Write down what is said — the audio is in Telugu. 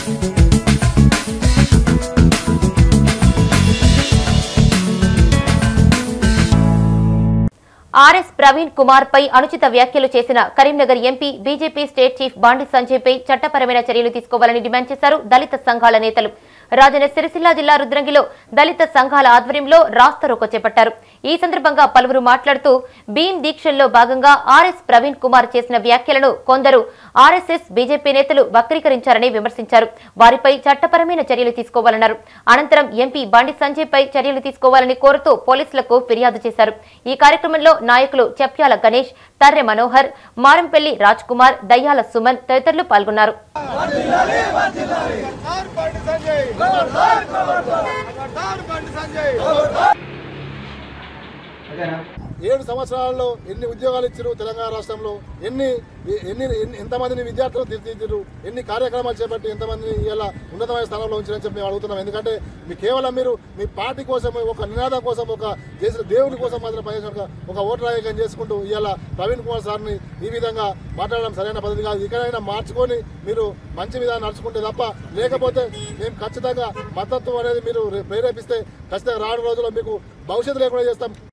ఆర్ఎస్ ప్రవీణ్ కుమార్ పై అనుచిత వ్యాఖ్యలు చేసిన Karimnagar MP BJP state chief Bandi Sanjay పై చట్టపరమైన చర్యలు తీసుకోవాలని డిమాండ్ చేశారు దళిత సంఘాల నేతలు రాజన్న సిరిసిల్ల జిల్లా రుద్రంగిలో దళిత సంఘాల ఆధ్వర్యంలో రాస్తారోకో చేపట్టారు ఈ సందర్భంగా పలువురు మాట్లాడుతూ భీమ్ దీక్షల్లో భాగంగా ఆర్ఎస్ ప్రవీణ్ కుమార్ చేసిన వ్యాఖ్యలను కొందరు ఆర్ఎస్ఎస్ బీజేపీ నేతలు వక్రీకరించారని విమర్శించారు వారిపై చట్టపరమైన చర్యలు తీసుకోవాలన్నారు అనంతరం ఎంపీ బండి సంజయ్ పై చర్యలు తీసుకోవాలని కోరుతూ పోలీసులకు ఫిర్యాదు చేశారు ఈ కార్యక్రమంలో నాయకులు చెప్యాల గణేష్ తర్రె మనోహర్ మారంపల్లి రాజ్ కుమార్ దయ్యాల సుమన్ తదితరులు పాల్గొన్నారు खबरदार బండి సంజయ్ ఖబర్దార్ బండి సంజయ్ ఏడు సంవత్సరాల్లో ఎన్ని ఉద్యోగాలు ఇచ్చారు తెలంగాణ రాష్ట్రంలో ఎన్ని ఎన్ని ఎన్ని- ఎంతమందిని విద్యార్థులు తీర్చిదిద్దారు ఎన్ని కార్యక్రమాలు చేపట్టి ఎంతమందిని ఇలా ఉన్నతమైన స్థానంలో ఉంచారని చెప్పి మేము అడుగుతున్నాం ఎందుకంటే మీ కేవలం మీరు మీ పార్టీ కోసం ఒక నినాదం కోసం ఒక చేసిన దేవుని కోసం మాత్రం పనిచేసిన ఒక- ఒక ఓటు రాయకం చేసుకుంటూ ఇవాళ ప్రవీణ్ కుమార్ సార్ని ఈ విధంగా మాట్లాడడం సరైన పద్ధతి కాదు ఇకనైనా మార్చుకొని మీరు మంచి విధానం నడుచుకుంటే తప్ప లేకపోతే మేము ఖచ్చితంగా మద్దతు అనేది మీరు ప్రేరేపిస్తే ఖచ్చితంగా రాను రోజుల్లో మీకు భవిష్యత్తు లేకుండా చేస్తాం